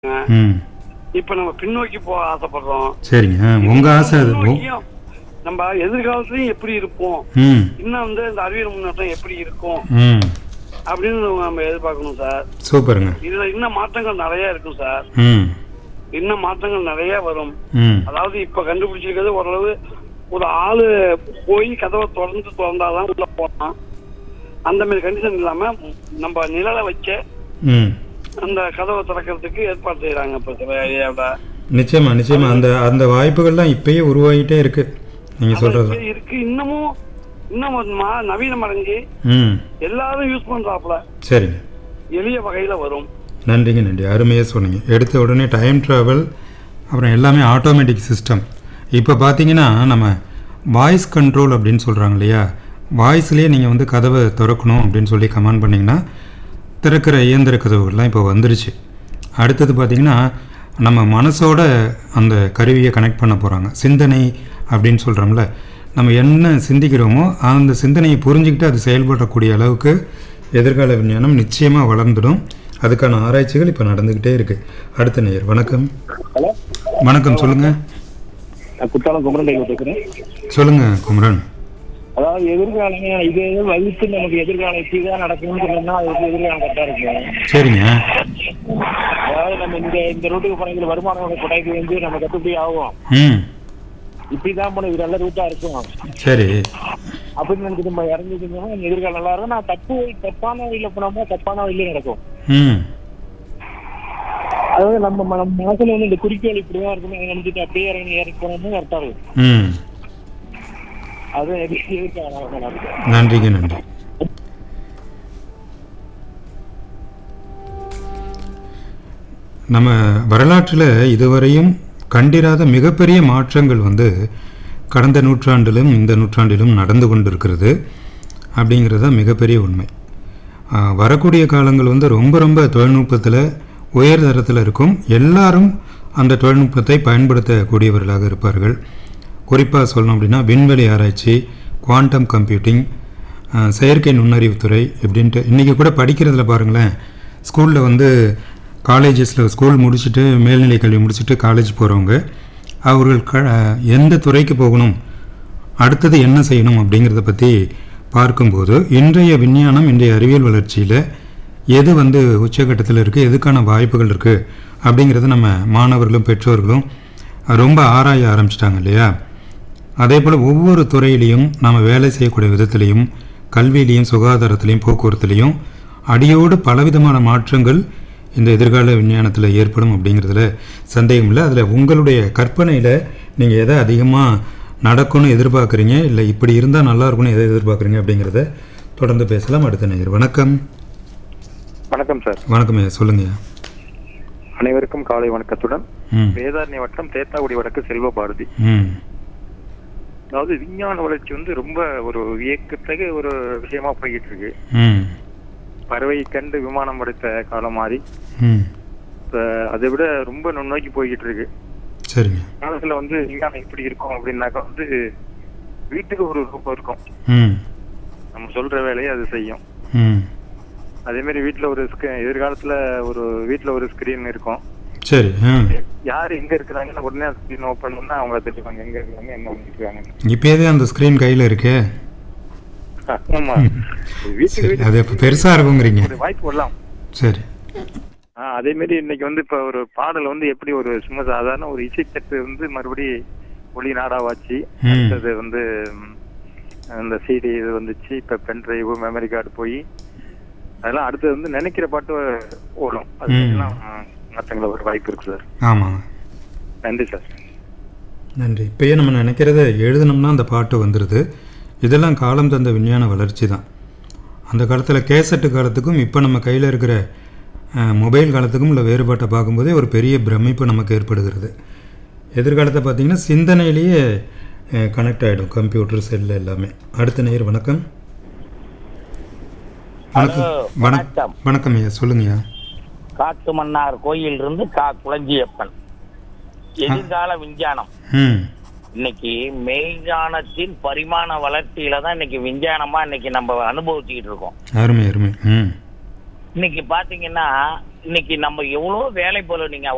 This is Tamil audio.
ம் இப்ப நம்ம பின்னோக்கி போக ஆசைப்படுறோம் சரிங்க ஆ, உங்க ஆசை அது ஓ முன்னோக்கியும் நம்ம எதிர்காலத்துலயும் எப்படி இருப்போம் ம் இன்னும் வந்து இந்த அறிவியல் முன்னேற்றம் எப்படி இருக்கும் ம் அப்படின்னு நம்ம எதிர்பார்க்கணும் சார் சூப்பருங்க இதுல இன்னும் மாற்றங்கள் நிறைய இருக்கும் சார் ம் இன்னும் மாற்றங்கள் நிறைய வரும் ம் அதாவது இப்ப கண்டுபிடிச்சிருக்கிறது ஓரளவு ஒரு ஆளு போய் கதவை திறந்து திறந்தாதான் உள்ள போகலாம் அந்த மாதிரி கண்டிஷன் இல்லாம நம்ம நிழலை வச்ச ம் அந்த கதவை திறக்கிறதுக்கு ஏற்பாடு செய்யறாங்க இப்ப சில ஏரியாவில் நிச்சயமா நிச்சயமா அந்த அந்த வாய்ப்புகள்லாம் இப்பயே உருவாகிட்டே இருக்கு நீங்க சொல்றது இருக்கு இன்னமும் இன்னும் ஒரு மா- நவீனம் அடைஞ்சு ம் எல்லாரும் யூஸ் பண்றாப்புல சரிங்க எளிய வகையில வரும் நன்றிங்க நன்றி அருமையாக சொன்னீங்க எடுத்த உடனே டைம் ட்ராவல் அப்புறம் எல்லாமே ஆட்டோமேட்டிக் சிஸ்டம் இப்போ பார்த்தீங்கன்னா நம்ம வாய்ஸ் கண்ட்ரோல் அப்படின்னு சொல்கிறாங்க இல்லையா வாய்ஸ்லேயே நீங்கள் வந்து கதவை திறக்கணும் அப்படின்னு சொல்லி கமெண்ட் பண்ணிங்கன்னா திறக்கிற இயந்திர கதவுகள்லாம் இப்போ வந்துருச்சு அடுத்தது பார்த்திங்கன்னா நம்ம மனசோட அந்த கருவியை கனெக்ட் பண்ண போகிறாங்க சிந்தனை அப்படின்னு சொல்கிறோம்ல நம்ம என்ன சிந்திக்கிறோமோ அந்த சிந்தனையை புரிஞ்சுக்கிட்டு அது செயல்படக்கூடிய அளவுக்கு எதிர்கால விஞ்ஞானம் நிச்சயமாக வளர்ந்துடும் அதுக்கான ஆராய்ச்சிகள் இப்போ நடந்துக்கிட்டே இருக்குது அடுத்த நேயர் வணக்கம் ஹலோ வணக்கம் சொல்லுங்கள் நான் குற்றாலம் குமரன் டைவர் பேசுறேன் சொல்லுங்கள் குமரன் அதாவது எதிர்காலம் இது எது வகுத்து நமக்கு எதிர்காலம் இப்படிதான் நடக்கணும்னு சொன்னோம்னா அது வந்து எதிர்காலம் கரெக்டா இருக்கும் சரிங்க அதாவது நம்ம இந்த இந்த ரூட்டுக்கு போனதுல வருமானம் கொடைக்கு வந்து நம்ம கட்டுப்படி ஆகும் ம் இப்படிதான் போன இது நல்ல ரூட்டா இருக்கும் சரி அப்படின்னு நினைச்சு நம்ம இறங்கிட்டோம்னா நம்ம எதிர்காலம் நல்லா இருக்கும் நான் தப்பு வழி- தப்பான வழியில போனோம்னா தப்பான வழியில நடக்கும் ம் அதாவது நம்ம ம- நம்ம மனசுல வந்து இந்த குறிக்கோள் இப்படிதான் இருக்கணும் நினைச்சிட்டு அப்படியே இறங்கி இறங்கி போனோம்னா கரெக்டா இருக்கும் ம் அது எது- எதிர்காலம் நல்லா இருக்கும் நன்றிங்க நன்றி நம்ம வரலாற்றில் இதுவரையும் கண்டிராத மிகப்பெரிய மாற்றங்கள் வந்து கடந்த நூற்றாண்டிலும் இந்த நூற்றாண்டிலும் நடந்து கொண்டிருக்கிறது அப்படிங்கிறது தான் மிகப்பெரிய உண்மை ஆ, வரக்கூடிய காலங்கள் வந்து ரொம்ப ரொம்ப தொழில்நுட்பத்தில் உயர் தரத்தில் இருக்கும் எல்லாரும் அந்த தொழில்நுட்பத்தை பயன்படுத்தக்கூடியவர்களாக இருப்பார்கள் குறிப்பாக சொல்லணும் அப்படின்னா விண்வெளி ஆராய்ச்சி குவாண்டம் கம்ப்யூட்டிங் அஹ், செயற்கை நுண்ணறிவுத்துறை இப்படின்ட்டு இன்றைக்கி கூட படிக்கிறதுல பாருங்களேன் ஸ்கூலில் வந்து காலேஜஸில் ஸ்கூல் முடிச்சுட்டு மேல்நிலை கல்வி முடிச்சுட்டு காலேஜ் போகிறவங்க அவர்கள் க எந்த துறைக்கு போகணும் அடுத்தது என்ன செய்யணும் அப்படிங்கிறத பற்றி பார்க்கும்போது இன்றைய விஞ்ஞானம் இன்றைய அறிவியல் வளர்ச்சியில் எது வந்து உச்சகட்டத்தில் இருக்குது எதுக்கான வாய்ப்புகள் இருக்குது அப்படிங்கிறத நம்ம மாணவர்களும் பெற்றோர்களும் ரொம்ப ஆராய ஆரம்பிச்சிட்டாங்க இல்லையா அதே போல் ஒவ்வொரு துறையிலையும் நாம் வேலை செய்யக்கூடிய விதத்திலையும் கல்வியிலையும் சுகாதாரத்திலையும் போக்குவரத்துலையும் அடியோடு பலவிதமான மாற்றங்கள் இந்த எதிர்கால விஞ்ஞானத்தில் ஏற்படும் அப்படிங்கிறதுல சந்தேகம் இல்லை அதில் உங்களுடைய கற்பனையில் நீங்கள் எதை அதிகமாக நடக்கும்னு எதிர்பார்க்குறீங்க இல்லை இப்படி இருந்தால் நல்லா இருக்கும்னு எதை எதிர்பார்க்குறீங்க அப்படிங்கிறத தொடர்ந்து பேசலாம் அடுத்த நேயர் வணக்கம் வணக்கம் சார் வணக்கம் ஐயா சொல்லுங்கய்யா அனைவருக்கும் காலை வணக்கத்துடன் ம் வேதாரண்ய வட்டம் தேத்தாக்குடி வடக்கு செல்வ பாரதி ம் அதாவது விஞ்ஞான வளர்ச்சி வந்து ரொம்ப ஒரு வியக்கத்தக ஒரு விஷயமா போய்கிட்டு இருக்கு ம் பறவை கண்டு விமானம் படைத்த காலம் மாறி ம் இப்ப அதை விட ரொம்ப நுண்ணோக்கி போய்கிட்டு இருக்கு சரிங்க காலத்துல வந்து விஞ்ஞானம் எப்படி இருக்கும் அப்படின்னாக்கா வந்து வீட்டுக்கு ஒரு ரூபம் இருக்கும் ம் நம்ம சொல்ற வேலையை அது செய்யும் ம் அதே மாதிரி வீட்டுல ஒரு screen- எதிர்காலத்துல ஒரு வீட்டுல ஒரு ஸ்கிரீன் இருக்கும் சரி ஆ யார் எங்க இருக்கிறாங்கன்னு உடனே ஸ்கிரீன் ஓப்பன் பண்ணா அவங்க தெரிஞ்சுப்பாங்க எங்க இருக்காங்க என்ன பண்ணிட்டு இருக்காங்க இப்போதே அந்த ஸ்க்ரீன் கையில் இருக்கே ஆமா வீட்டுக்கு சரி வீடு அது இப்போ பெருசாக இருக்குங்கிறீங்க ஒரு வாய்ப்பு வரலாம் சரி ஆ, அதே மாதிரி இன்னைக்கு வந்து இப்ப ஒரு பாடல் வந்து எப்படி ஒரு சும்மா சாதாரண ஒரு இசைத்தட்டு வந்து மறுபடி ஒளி நாடாவாச்சு ம். அடுத்தது வந்து ம், அந்த சிடி இது வந்துச்சு இப்ப பென் டிரைவ் மெமரி கார்டு போய் அதெல்லாம் அடுத்தது வந்து நினைக்கிற பாட்டு ஓடும் ம். அதுக்கெல்லாம் மாற்றங்கள ஒரு வாய்ப்பு இருக்கு சார் ஆமாங்க நன்றி சார் நன்றி இப்போயே நம்ம நினைக்கிறத எழுதுனோம்னா அந்த பாட்டு வந்துடுது இதெல்லாம் காலம் தந்த விஞ்ஞான வளர்ச்சி தான் அந்த காலத்தில் கேசட்டு காலத்துக்கும் இப்போ நம்ம கையில் இருக்கிற அஹ், மொபைல் காலத்துக்கும் உள்ள வேறுபாட்டை பார்க்கும்போதே ஒரு பெரிய பிரமிப்பு நமக்கு ஏற்படுகிறது எதிர்காலத்தை பார்த்தீங்கன்னா சிந்தனையிலேயே கனெக்ட் ஆகிடும் கம்ப்யூட்டர் செல்லு எல்லாமே அடுத்த நேர் வணக்கம் வணக்கம் ஹலோ, வணக்கம் வணக்கம். வணக்கம் ஐயா சொல்லுங்கய்யா காட்டு மன்னார் கோயில் இருந்து கா குளஞ்சியப்பன் எதிர்கால விஞ்ஞானம் ம் இன்னைக்கு மெய்ஞானத்தின் பரிமாண வளர்ச்சியில தான் இன்னைக்கு விஞ்ஞானமா இன்னைக்கு நம்ம அனுபவிச்சுக்கிட்டு இருக்கோம் அருமை அருமை ம் இன்னைக்கு பாத்தீங்கன்னா இன்னைக்கு நம்ம எவ்வளவு வேலை போல நீங்க